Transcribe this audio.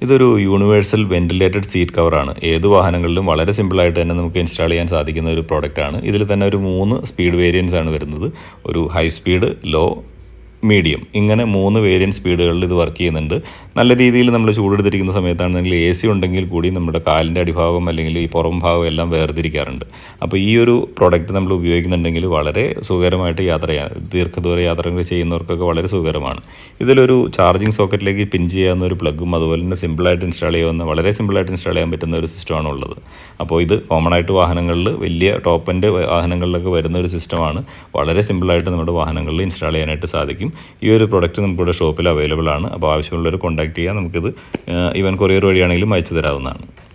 ഇതൊരു universal ventilated seat കവറാണ് ഏത് വാഹനങ്ങളിലും വളരെ സിമ്പിളായിട്ട് തന്നെ നമുക്ക് ഇൻസ്റ്റാൾ ചെയ്യാൻ സാധിക്കുന്ന ഒരു പ്രോഡക്റ്റാണ് ഇതിൽ തന്നെ ഒരു മൂന്ന് സ്പീഡ് വേരിയൻസ് ആണ് വരുന്നത് ഒരു ഹൈ സ്പീഡ് ലോ മീഡിയം ഇങ്ങനെ മൂന്ന് വേരിയൻറ്റ് സ്പീഡുകളിൽ ഇത് വർക്ക് ചെയ്യുന്നുണ്ട് നല്ല രീതിയിൽ നമ്മൾ ചൂടെടുത്തിരിക്കുന്ന സമയത്താണെങ്കിൽ എ സി ഉണ്ടെങ്കിൽ കൂടി നമ്മുടെ കാലിൻ്റെ അടിഭാഗം അല്ലെങ്കിൽ ഈ പുറം ഭാഗം എല്ലാം വേർതിരിക്കാറുണ്ട് അപ്പോൾ ഈ ഒരു പ്രോഡക്റ്റ് നമ്മൾ ഉപയോഗിക്കുന്നുണ്ടെങ്കിൽ വളരെ സുഖകരമായിട്ട് യാത്ര ചെയ്യാം ദീർഘദൂര യാത്രകൾ ചെയ്യുന്നവർക്കൊക്കെ വളരെ സുഖകരമാണ് ഇതിലൊരു ചാർജിങ് സോക്കറ്റിലേക്ക് പിൻ ചെയ്യാവുന്ന ഒരു പ്ലഗും അതുപോലെ തന്നെ സിമ്പിളായിട്ട് ഇൻസ്റ്റാൾ ചെയ്യാവുന്ന വളരെ സിമ്പിളായിട്ട് ഇൻസ്റ്റാൾ ചെയ്യാൻ പറ്റുന്ന ഒരു സിസ്റ്റമാണ് ഉള്ളത് അപ്പോൾ ഇത് കോമൺ ആയിട്ട് വാഹനങ്ങളിൽ വലിയ ടോപ്പ് എൻഡ് വാഹനങ്ങളിലൊക്കെ വരുന്ന ഒരു സിസ്റ്റമാണ് വളരെ സിമ്പിളായിട്ട് നമ്മുടെ വാഹനങ്ങളിൽ ഇൻസ്റ്റാൾ ചെയ്യാനായിട്ട് സാധിക്കും ഈ ഒരു പ്രൊഡക്റ്റ് നമുക്കിവിടെ ഷോപ്പിൽ അവൈലബിൾ ആണ് അപ്പോൾ ആവശ്യമുള്ളവർ കോൺടാക്ട് ചെയ്യാം നമുക്കിത് ഈവൻ കൊറിയർ വഴിയാണെങ്കിലും അയച്ചു തരാവുന്നതാണ്